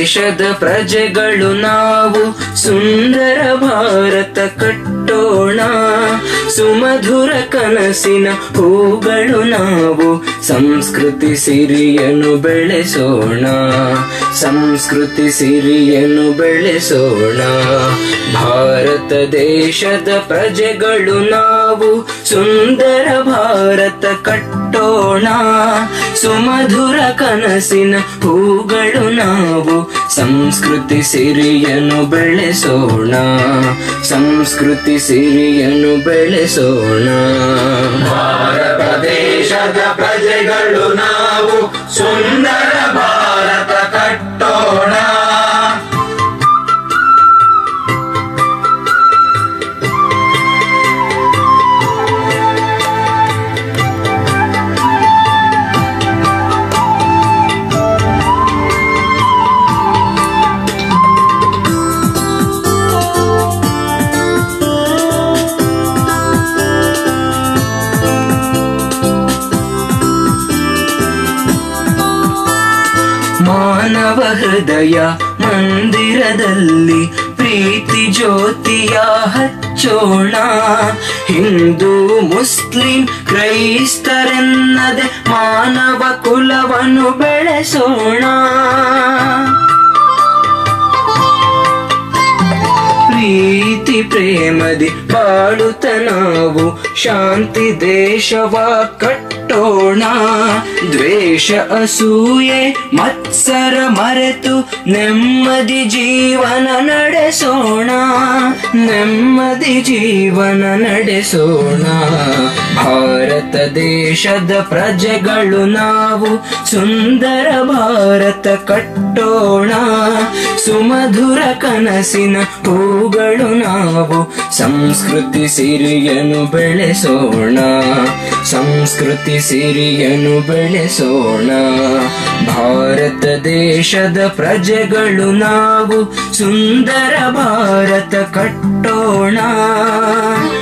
ದೇಶದ ಪ್ರಜೆಗಳು ನಾವು ಸುಂದರ ಭಾರತ ಕಟ್ಟೋಣ ಸುಮಧುರ ಕನಸಿನ ಹೂಗಳು ನಾವು ಸಂಸ್ಕೃತಿ ಸಿರಿಯನ್ನು ಬೆಳೆಸೋಣ ಸಂಸ್ಕೃತಿ ಸಿರಿಯನ್ನು ಬೆಳೆಸೋಣ ಭಾರತ ದೇಶದ ಪ್ರಜೆಗಳು ನಾವು ಸುಂದರ ಭಾರತ ಕಟ್ಟೋಣ ಸುಮಧುರ ಕನಸಿನ ಹೂಗಳು ನಾವು ಸಂಸ್ಕೃತಿ ಸಿರಿಯನ್ನು ಬೆಳೆಸೋಣ ಸಂಸ್ಕೃತಿ ಸಿರಿಯನ್ನು ಬೆಳೆಸೋಣ ಭಾರತ ದೇಶದ ಪ್ರಜೆಗಳು ನಾವು ಸುಂದರ ಭಾರತ ಕಟ್ಟೋಣ ಮಾನವ ಹೃದಯ ಮಂದಿರದಲ್ಲಿ ಪ್ರೀತಿ ಜ್ಯೋತಿಯ ಹಚ್ಚೋಣ ಹಿಂದೂ ಮುಸ್ಲಿಂ ಕ್ರೈಸ್ತರೆನ್ನದೆ ಮಾನವ ಕುಲವನ್ನು ಬೆಳೆಸೋಣ ಪ್ರೀತಿ ಪ್ರೇಮದಿ ಬಾಳುತ್ತ ನಾವು ಶಾಂತಿ ದೇಶವ ಕಟ್ಟೋಣ ದ್ವೇಷ ಅಸೂಯೆ ಮತ್ಸರ ಮರೆತು ನೆಮ್ಮದಿ ಜೀವನ ನಡೆಸೋಣ ನೆಮ್ಮದಿ ಜೀವನ ನಡೆಸೋಣ ಭಾರತ ದೇಶದ ಪ್ರಜೆಗಳು ನಾವು ಸುಂದರ ಭಾರತ ಕಟ್ಟೋಣ ಸುಮಧುರ ಕನಸಿನ ಹೂಗಳು ನಾವು ಸಂಸ್ಕೃತಿ ಸಿರಿಯನ್ನು ಬೆಳೆಸೋಣ ಸಂಸ್ಕೃತಿ ಸಿರಿಯನ್ನು ಬೆಳೆಸೋಣ ಭಾರತ ದೇಶದ ಪ್ರಜೆಗಳು ನಾವು ಸುಂದರ ಭಾರತ ಕಟ್ಟೋಣ